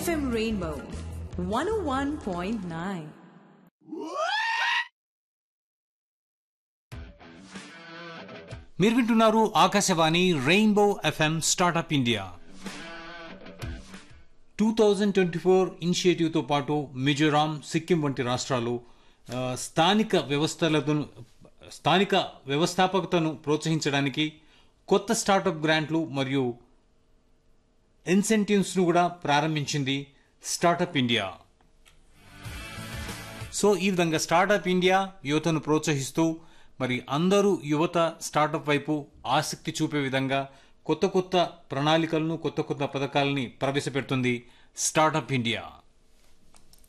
FM Rainbow 101.9. మీరు వింటున్నారు Akashvani rainbow FM startup India two thousand twenty four ఇనిషియేటివ్తో పాటు మిజోరాం సిక్కిం వంటి రాష్ట్రాలు ఆ, స్థానిక వ్యవస్థలను స్థానిక వ్యవస్థాపకతను ప్రోత్సహించడానికి కొత్త స్టార్టప్ గ్రాంట్లు మరియు ఇన్సెంటివ్స్ను కూడా ప్రారంభించింది స్టార్టప్ ఇండియా సో ఈ విధంగా స్టార్టప్ ఇండియా యువతను ప్రోత్సహిస్తూ మరి అందరూ యువత స్టార్టప్ వైపు ఆసక్తి చూపే విధంగా కొత్త కొత్త ప్రణాళికలను కొత్త కొత్త పథకాలని ప్రవేశపెడుతుంది స్టార్టప్ ఇండియా